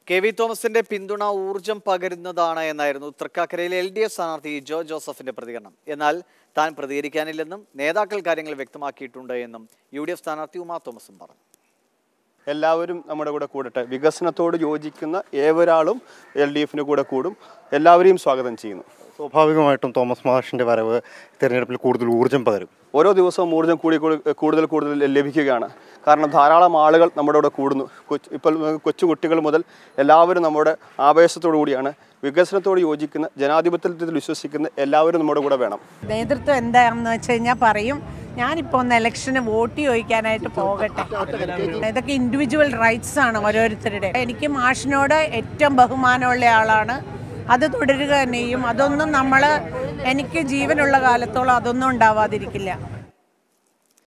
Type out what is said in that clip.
K V തോമസിന്റെ പിന്തുണ ഊർജം പകരുന്നതാണ് എന്നായിരുന്നു തൃക്കാക്കരയിലെ എൽ ഡി എഫ് സ്ഥാനാർത്ഥി ജോ ജോസഫിന്റെ പ്രതികരണം എന്നാൽ താൻ പ്രതികരിക്കാനില്ലെന്നും നേതാക്കൾ കാര്യങ്ങൾ വ്യക്തമാക്കിയിട്ടുണ്ട് എന്നും യു ഡി എഫ് സ്ഥാനാർത്ഥി ഉമാ തോമസും പറഞ്ഞു എല്ലാവരും നമ്മുടെ കൂടെ കൂടട്ടെ വികസനത്തോട് യോജിക്കുന്ന ഏതൊരാളും എൽ ഡി എഫിൻ്റെ കൂടെ കൂടും എല്ലാവരെയും സ്വാഗതം ചെയ്യുന്നു സ്വാഭാവികമായിട്ടും തോമസ് മാഷിന്റെ വരവ് തെരഞ്ഞെടുപ്പിൽ കൂടുതൽ ഊർജം പകരും ഓരോ ദിവസവും ഊർജ്ജം കൂടി കൂടി കൂടുതൽ കൂടുതൽ ലഭിക്കുകയാണ് കാരണം ധാരാളം ആളുകൾ നമ്മുടെ കൂടെ കൂടുന്നു കൊച്ചു ഇപ്പോൾ കൊച്ചു കുട്ടികൾ മുതൽ എല്ലാവരും നമ്മുടെ ആവേശത്തോടു കൂടിയാണ് വികസനത്തോട് യോജിക്കുന്ന ജനാധിപത്യത്തിൽ വിശ്വസിക്കുന്ന എല്ലാവരും നമ്മുടെ കൂടെ വേണം നേതൃത്വം എന്താണെന്ന് വെച്ച് കഴിഞ്ഞാൽ പറയും ഞാനിപ്പോൾ ഒന്ന് ഇലക്ഷന് വോട്ട് ചോദിക്കാനായിട്ട് പോകട്ടെ ഇതൊക്കെ ഇൻഡിവിജ്വൽ റൈറ്റ്സ് ആണ് ഓരോരുത്തരുടെ എനിക്ക് മാഷിനോട് ഏറ്റവും ബഹുമാനമുള്ള ആളാണ് അത് തുടരുക തന്നെയും അതൊന്നും നമ്മൾ എനിക്ക് ജീവനുള്ള കാലത്തോളം അതൊന്നും ഉണ്ടാവാതിരിക്കില്ല